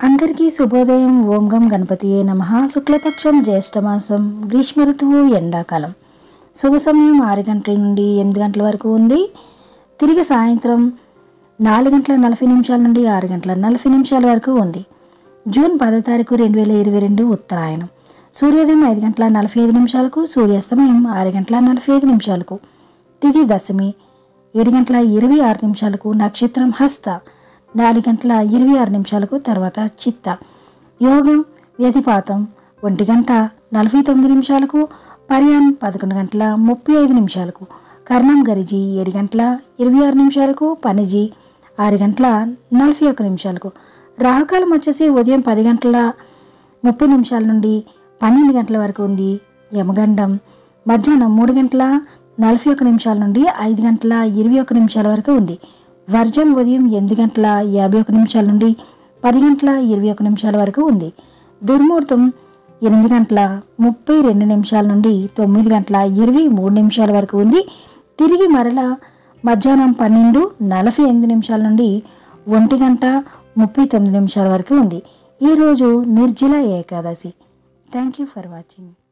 అందరికీ శుభోదయం ఓం గం గణపతియే నమ శుక్లపక్షం జ్యేష్ఠమాసం గ్రీష్మ ఋతువు ఎండాకాలం శుభ సమయం ఆరు గంటల నుండి ఎనిమిది గంటల వరకు ఉంది తిరిగి సాయంత్రం నాలుగు గంటల నలభై నిమిషాల నుండి ఆరు గంటల నలభై నిమిషాల వరకు ఉంది జూన్ పదో తారీఖు రెండు వేల ఇరవై రెండు ఉత్తరాయణం సూర్యోదయం ఐదు గంటల నలభై ఐదు నిమిషాలకు సూర్యాస్తమయం ఆరు గంటల నలభై ఐదు నిమిషాలకు తిథి దశమి ఏడు గంటల ఇరవై ఆరు నిమిషాలకు నక్షత్రం హస్త నాలుగు గంటల ఇరవై ఆరు నిమిషాలకు తర్వాత చిత్త యోగం వ్యతిపాతం ఒంటి గంట నలభై తొమ్మిది నిమిషాలకు పర్యాన్ పదకొండు గంటల ముప్పై ఐదు నిమిషాలకు కర్ణం గరిజి ఏడు గంటల ఇరవై ఆరు నిమిషాలకు పనిజి ఆరు గంటల నలభై ఒక్క నిమిషాలకు రాహుకాలం వచ్చేసి ఉదయం పది గంటల ముప్పై నిమిషాల నుండి పన్నెండు గంటల వరకు ఉంది యమగండం మధ్యాహ్నం మూడు గంటల నలభై ఒక్క నిమిషాల నుండి ఐదు గంటల ఇరవై ఒక్క నిమిషాల వరకు ఉంది వర్జం ఉదయం ఎనిమిది గంటల యాభై ఒక్క నిమిషాల నుండి పది గంటల ఇరవై ఒక్క నిమిషాల వరకు ఉంది దుర్ముహూర్తం ఎనిమిది గంటల ముప్పై రెండు నిమిషాల నుండి తొమ్మిది గంటల ఇరవై మూడు నిమిషాల వరకు ఉంది తిరిగి మరలా మధ్యాహ్నం పన్నెండు నలభై ఎనిమిది నిమిషాల నుండి ఒంటి గంట ముప్పై తొమ్మిది నిమిషాల వరకు ఉంది ఈరోజు Nirjala Ekadashi thank you for watching